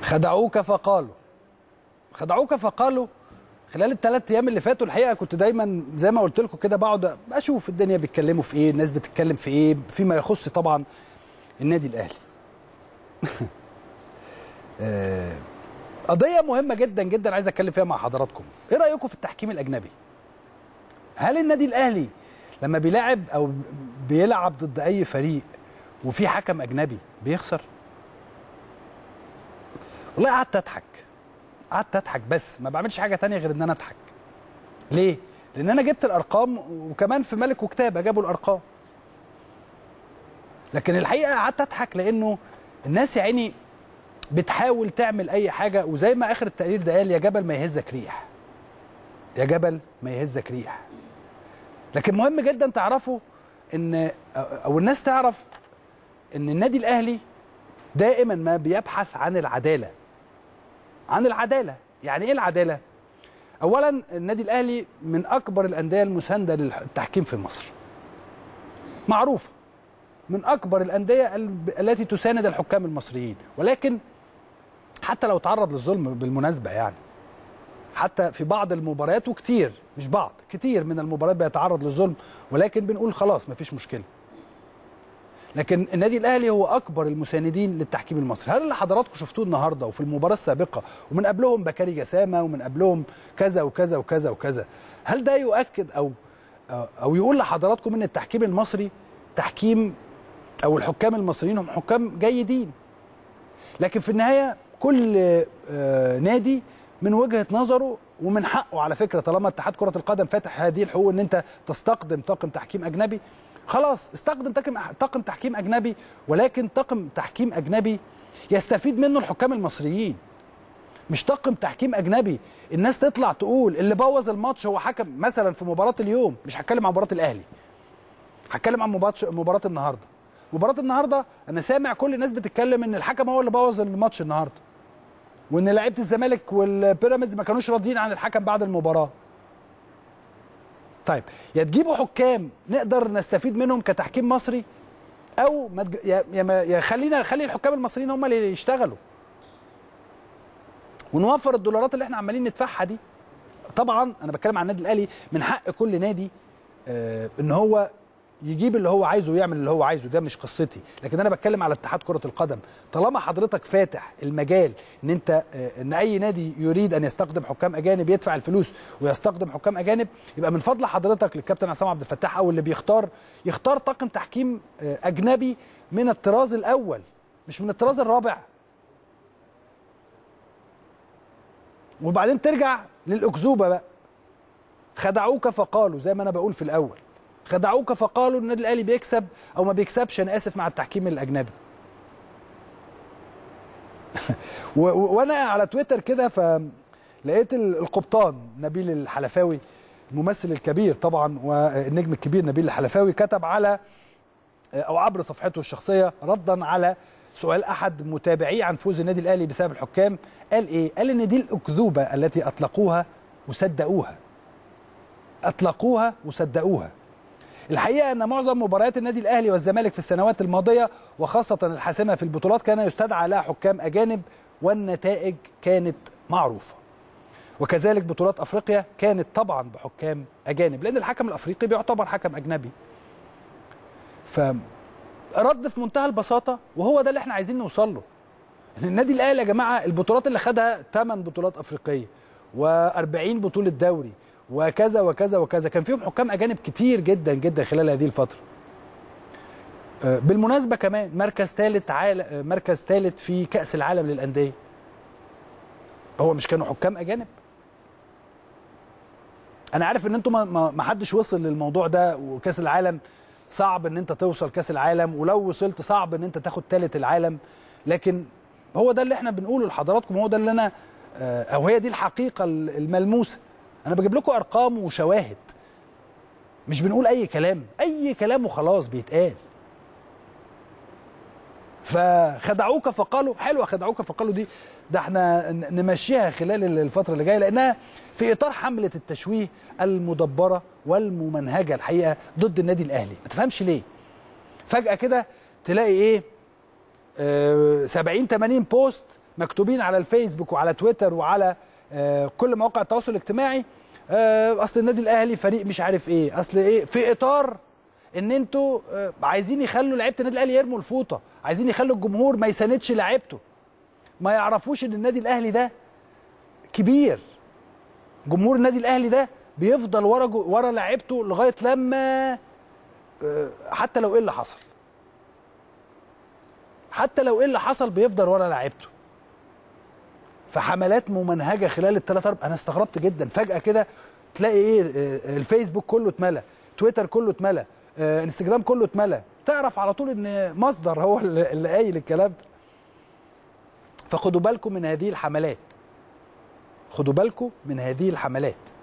خدعوك فقالوا خدعوك فقالوا خلال الثلاث ايام اللي فاتوا الحقيقه كنت دايما زي ما قلت لكم كده بقعد اشوف الدنيا بيتكلموا في ايه الناس بتتكلم في ايه فيما يخص طبعا النادي الاهلي آه، قضيه مهمه جدا جدا عايز اتكلم فيها مع حضراتكم ايه رايكم في التحكيم الاجنبي هل النادي الاهلي لما بيلعب او بيلعب ضد اي فريق وفي حكم اجنبي بيخسر والله قعدت اضحك قعدت اضحك بس ما بعملش حاجه تانية غير ان انا اضحك ليه لان انا جبت الارقام وكمان في ملك وكتابه جابوا الارقام لكن الحقيقه قعدت اضحك لانه الناس يا عيني بتحاول تعمل اي حاجه وزي ما اخر التقرير ده قال يا جبل ما يهزك ريح يا جبل ما يهزك ريح لكن مهم جدا تعرفوا ان او الناس تعرف ان النادي الاهلي دائما ما بيبحث عن العداله عن العداله يعني ايه العداله اولا النادي الاهلي من اكبر الانديه المسانده للتحكيم في مصر معروفه من اكبر الانديه التي تساند الحكام المصريين ولكن حتى لو تعرض للظلم بالمناسبه يعني حتى في بعض المباريات وكتير مش بعض كتير من المباريات بيتعرض للظلم ولكن بنقول خلاص مفيش مشكله لكن النادي الاهلي هو اكبر المساندين للتحكيم المصري هل اللي حضراتكم شفتوه النهارده وفي المباراه السابقه ومن قبلهم بكاري جسامه ومن قبلهم كذا وكذا وكذا وكذا هل ده يؤكد او او يقول لحضراتكم ان التحكيم المصري تحكيم او الحكام المصريين هم حكام جيدين لكن في النهايه كل نادي من وجهه نظره ومن حقه على فكره طالما اتحاد كره القدم فاتح هذه الحقوق ان انت تستخدم طاقم تحكيم اجنبي خلاص استخدم طاقم تحكيم اجنبي ولكن طاقم تحكيم اجنبي يستفيد منه الحكام المصريين مش طاقم تحكيم اجنبي الناس تطلع تقول اللي بوظ الماتش هو حكم مثلا في مباراه اليوم مش هتكلم عن مباراه الاهلي هتكلم عن مباراه مباراه النهارده مباراه النهارده انا سامع كل الناس بتتكلم ان الحكم هو اللي بوظ الماتش النهارده وان لعيبه الزمالك والبيراميدز ما كانوش راضيين عن الحكم بعد المباراه طيب يا تجيبوا حكام نقدر نستفيد منهم كتحكيم مصري او ما تج... يا يا, يا خلينا خلي الحكام المصريين هم اللي يشتغلوا ونوفر الدولارات اللي احنا عمالين ندفعها دي طبعا انا بتكلم عن النادي الاهلي من حق كل نادي آه ان هو يجيب اللي هو عايزه ويعمل اللي هو عايزه ده مش قصتي لكن انا بتكلم على اتحاد كره القدم طالما حضرتك فاتح المجال ان انت ان اي نادي يريد ان يستخدم حكام اجانب يدفع الفلوس ويستخدم حكام اجانب يبقى من فضل حضرتك للكابتن عصام عبد الفتاح او اللي بيختار يختار طاقم تحكيم اجنبي من الطراز الاول مش من الطراز الرابع وبعدين ترجع للاكذوبه بقى خدعوك فقالوا زي ما انا بقول في الاول خدعوك فقالوا النادي الاهلي بيكسب او ما بيكسبش انا اسف مع التحكيم الاجنبي وانا على تويتر كده فلقيت القبطان نبيل الحلفاوي الممثل الكبير طبعا والنجم الكبير نبيل الحلفاوي كتب على او عبر صفحته الشخصيه ردا على سؤال احد متابعيه عن فوز النادي الاهلي بسبب الحكام قال ايه قال ان دي الاكذوبه التي اطلقوها وصدقوها اطلقوها وصدقوها الحقيقه ان معظم مباريات النادي الاهلي والزمالك في السنوات الماضيه وخاصه الحاسمه في البطولات كان يستدعى لها حكام اجانب والنتائج كانت معروفه وكذلك بطولات افريقيا كانت طبعا بحكام اجانب لان الحكم الافريقي بيعتبر حكم اجنبي فرد في منتهى البساطه وهو ده اللي احنا عايزين نوصل له ان النادي الاهلي يا جماعه البطولات اللي خدها 8 بطولات افريقيه و40 بطوله دوري وكذا وكذا وكذا كان فيهم حكام اجانب كتير جدا جدا خلال هذه الفتره بالمناسبه كمان مركز ثالث عال... مركز ثالث في كاس العالم للانديه هو مش كانوا حكام اجانب انا عارف ان انتم ما... ما حدش وصل للموضوع ده وكاس العالم صعب ان انت توصل كاس العالم ولو وصلت صعب ان انت تاخد ثالث العالم لكن هو ده اللي احنا بنقوله لحضراتكم هو ده اللي انا او هي دي الحقيقه الملموسه انا بجيب لكم ارقام وشواهد مش بنقول اي كلام اي كلام وخلاص بيتقال فخدعوك فقالوا حلوه خدعوك فقالوا دي ده احنا نمشيها خلال الفتره اللي جايه لانها في اطار حمله التشويه المدبره والممنهجه الحقيقه ضد النادي الاهلي ما تفهمش ليه فجاه كده تلاقي ايه آه 70 80 بوست مكتوبين على الفيسبوك وعلى تويتر وعلى آه، كل مواقع التواصل الاجتماعي آه، اصل النادي الاهلي فريق مش عارف ايه اصل ايه في اطار ان انتوا آه، عايزين يخلوا لعيبه النادي الاهلي يرموا الفوطه عايزين يخلوا الجمهور ما يساندش لعيبته ما يعرفوش ان النادي الاهلي ده كبير جمهور النادي الاهلي ده بيفضل ورا جو- ورا لعيبته لغايه لما آه، حتى لو ايه اللي حصل حتى لو ايه اللي حصل بيفضل ورا لعيبته فحملات ممنهجه خلال الثلاث اربع انا استغربت جدا فجاه كده تلاقي ايه آه، الفيسبوك كله اتملى تويتر كله اتملى آه، انستجرام كله اتملى تعرف على طول ان مصدر هو اللي اللي قايل الكلام ده فخدوا بالكم من هذه الحملات خدوا بالكم من هذه الحملات